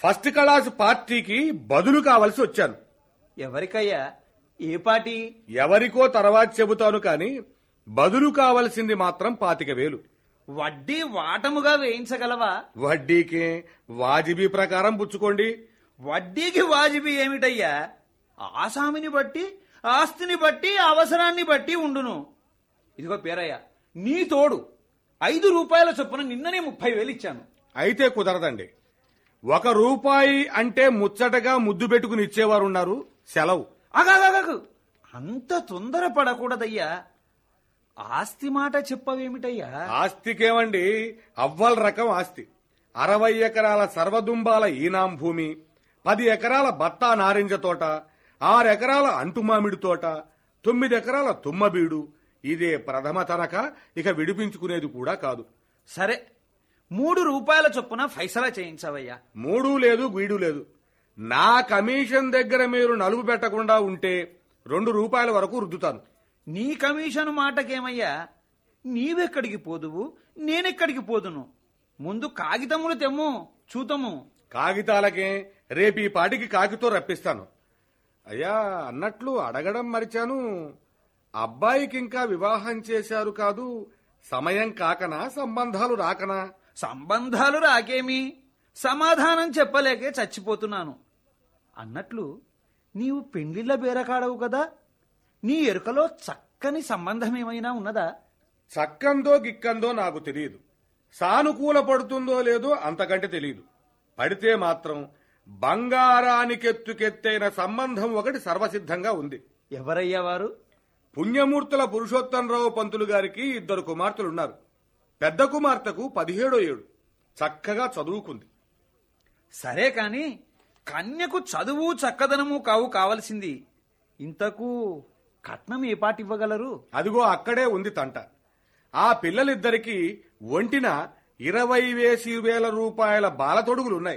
first class పార్టీకి బదులు కావలసి వచ్చాను ఎవరికయ్యా ఏ పాటి ఎవరికో తర్వాత చెబుతాను కాని బదులు కావలసింది మాత్రం పాతిక వేలు వడ్డీ వాటముగా వేయించగలవా వడ్డీకి వాజిబీ ప్రకారం పుచ్చుకోండి వడ్డీకి వాజిబీ ఏమిటయ్యా ఆసామిని బట్టి ఆస్తిని బట్టి అవసరాన్ని బట్టి ఉండును ఇదిగో పేరయ్య నీ తోడు ఐదు రూపాయల చొప్పున నిన్ననే ముప్పై వేలు ఇచ్చాను అయితే కుదరదండి ఒక రూపాయి అంటే ముచ్చటగా ముద్దు పెట్టుకుని ఇచ్చేవారున్నారు సెలవు అగాగగు అంత తొందర పడకూడదయ్యా ఆస్తి మాట చెప్పవేమిటయ్యా ఆస్తికేమండి అవ్వల్ రకం ఆస్తి అరవై ఎకరాల సర్వదుంబాల ఈనాం భూమి పది ఎకరాల బత్తా నారింజ తోట ఆరెకరాల అంటుమామిడి తోట తొమ్మిది ఎకరాల తుమ్మబీడు ఇదే ప్రథమ తనక ఇక విడిపించుకునేది కూడా కాదు సరే మూడు రూపాయల చొప్పున ఫైసలా చేయించవయ్యా మూడు లేదు గీడు లేదు నా కమిషన్ దగ్గర మీరు నలుగు పెట్టకుండా ఉంటే రెండు రూపాయల వరకు రుద్దుతాను నీ కమిషన్ మాటకేమయ్యా నీవెక్కడికి పోదువు నేనెక్కడికి పోదును ముందు కాగితములు తెమ్ము చూతము కాగితాలకే రేపు ఈ పాటికి కాకితో రప్పిస్తాను అయ్యా అన్నట్లు అడగడం మరిచాను అబ్బాయికి ఇంకా వివాహం చేశారు కాదు సమయం కాకనా సంబంధాలు రాకనా సంబంధాలు రాకేమి సమాధానం చెప్పలేకే చచ్చిపోతున్నాను అన్నట్లు నీవు పెండ్లిళ్ళ బేరకాడవు కదా నీ ఎరుకలో చక్కని సంబంధం ఏమైనా ఉన్నదా చక్కందో గిక్కందో నాకు తెలియదు సానుకూల పడుతుందో లేదో అంతకంటే తెలియదు పడితే మాత్రం బంగారానికెత్తుకెత్తైన సంబంధం ఒకటి సర్వసిద్ధంగా ఉంది ఎవరయ్యా వారు పుణ్యమూర్తుల పురుషోత్తమరావు పంతులు గారికి ఇద్దరు కుమార్తెలున్నారు పెద్ద కుమార్తెకు పదిహేడో ఏడు చక్కగా చదువుకుంది సరే కాని కన్యకు చదువు చక్కదనము కావు కావలసింది ఇంతకు కట్నం ఏ పాటి ఇవ్వగలరు అదిగో అక్కడే ఉంది తంట ఆ పిల్లలిద్దరికి ఒంటిన ఇరవై వేసి వేల రూపాయల బాలతొడుగులున్నాయి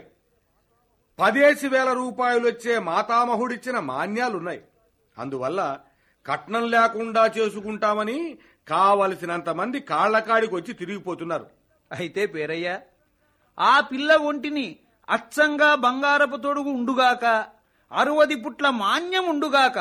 పదేసి వేల రూపాయలు వచ్చే మాతామహుడిచ్చిన మాన్యాలున్నాయి అందువల్ల కట్నం లేకుండా చేసుకుంటామని కావలసినంత మంది కాళ్లకాడికి వచ్చి తిరిగిపోతున్నారు అయితే పేరయ్య ఆ పిల్ల ఒంటిని అచ్చంగా బంగారపు తొడుగు ఉండుగాక అరువది పుట్ల మాన్యం ఉండుగాక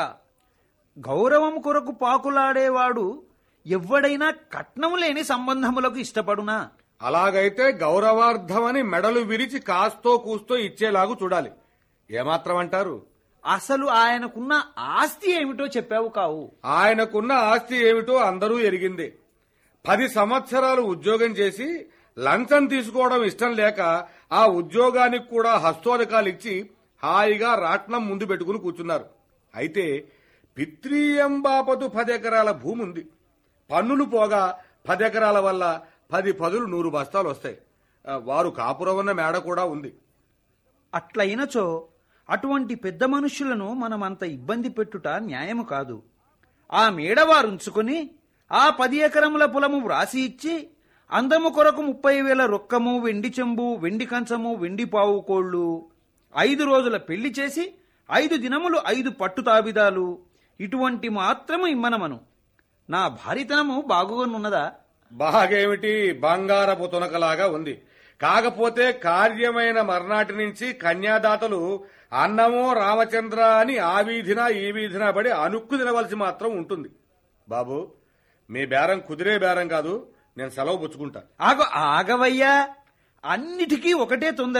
గౌరవం కొరకు పాకులాడేవాడు ఎవ్వడైనా కట్నం లేని సంబంధములకు ఇష్టపడునా అలాగైతే గౌరవార్థమని మెడలు విరిచి కాస్తో కూస్తో ఇచ్చేలాగు చూడాలి ఏమాత్రం అంటారు అసలు ఆయనకున్న ఆస్తి ఏమిటో చెప్పావు కావు ఆయనకున్న ఆస్తి ఏమిటో అందరూ ఎరిగిందే పది సంవత్సరాలు ఉద్యోగం చేసి లంచం తీసుకోవడం ఇష్టం లేక ఆ ఉద్యోగానికి కూడా హస్తోదకాలు ఇచ్చి హాయిగా రాట్నం ముందు పెట్టుకుని కూర్చున్నారు అయితే పిత్రీయం బాపతు పది ఎకరాల భూమి ఉంది పన్నులు పోగా పది ఎకరాల వల్ల పది పదులు నూరు బస్తాలు వస్తాయి ఆ, వారు కాపురం ఉన్న మేడ కూడా ఉంది అట్లయినచో అటువంటి పెద్ద మనుష్యులను మనం అంత ఇబ్బంది పెట్టుట న్యాయము కాదు ఆ మేడవారుంచుకొని ఆ పది ఎకరముల పొలము వ్రాసి ఇచ్చి అందము కొరకు ముప్పై వేల రొక్కము వెండి చెంబు వెండి కంచము వెండి పావు కోళ్ళు ఐదు రోజుల పెళ్లి చేసి ఐదు దినములు ఐదు పట్టు తాబిదాలు ఇటువంటి మాత్రము ఇమ్మనమను నా భారితనము బాగుగానున్నదా బాగేమిటి బంగారపు తునకలాగా ఉంది కాకపోతే కార్యమైన మర్నాటి నుంచి కన్యాదాతలు అన్నమో రామచంద్ర అని ఆ వీధిన ఈ వీధిన పడి అనుక్కు తినవలసి మాత్రం ఉంటుంది బాబు మీ బేరం కుదిరే బేరం కాదు నేను సెలవు పుచ్చుకుంటా ఆగ ఆగవయ్యా అన్నిటికీ ఒకటే తొందర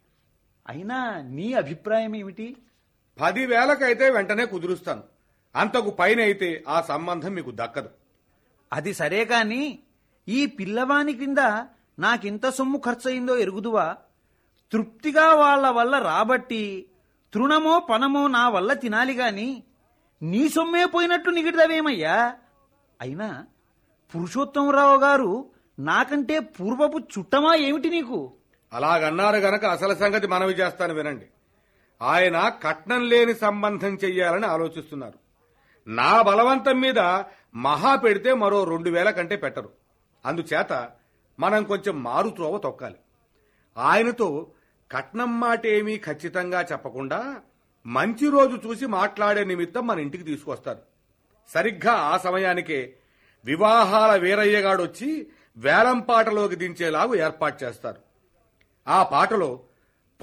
అయినా నీ అభిప్రాయం ఏమిటి పదివేలకైతే వెంటనే కుదురుస్తాను అంతకు పైన అయితే ఆ సంబంధం మీకు దక్కదు అది సరే కాని ఈ పిల్లవాని కింద నాకింత సొమ్ము ఖర్చయిందో ఎరుగుదువా తృప్తిగా వాళ్ళ వల్ల రాబట్టి తృణమో పనమో నా వల్ల తినాలి గాని నీ సొమ్మే పోయినట్టు నిగిడదవేమయ్యా అయినా పురుషోత్తమరావు గారు నాకంటే పూర్వపు చుట్టమా ఏమిటి నీకు అలాగన్నారు గనక అసలు సంగతి మనవి చేస్తాను వినండి ఆయన కట్నం లేని సంబంధం చెయ్యాలని ఆలోచిస్తున్నారు నా బలవంతం మీద మహా పెడితే మరో రెండు వేల కంటే పెట్టరు అందుచేత మనం కొంచెం మారుత్రోవ తొక్కాలి ఆయనతో కట్నం మాట ఏమీ ఖచ్చితంగా చెప్పకుండా మంచి రోజు చూసి మాట్లాడే నిమిత్తం మన ఇంటికి తీసుకొస్తారు సరిగ్గా ఆ సమయానికే వివాహాల వీరయ్యగాడొచ్చి వేలం పాటలోకి దించేలాగు ఏర్పాటు చేస్తారు ఆ పాటలో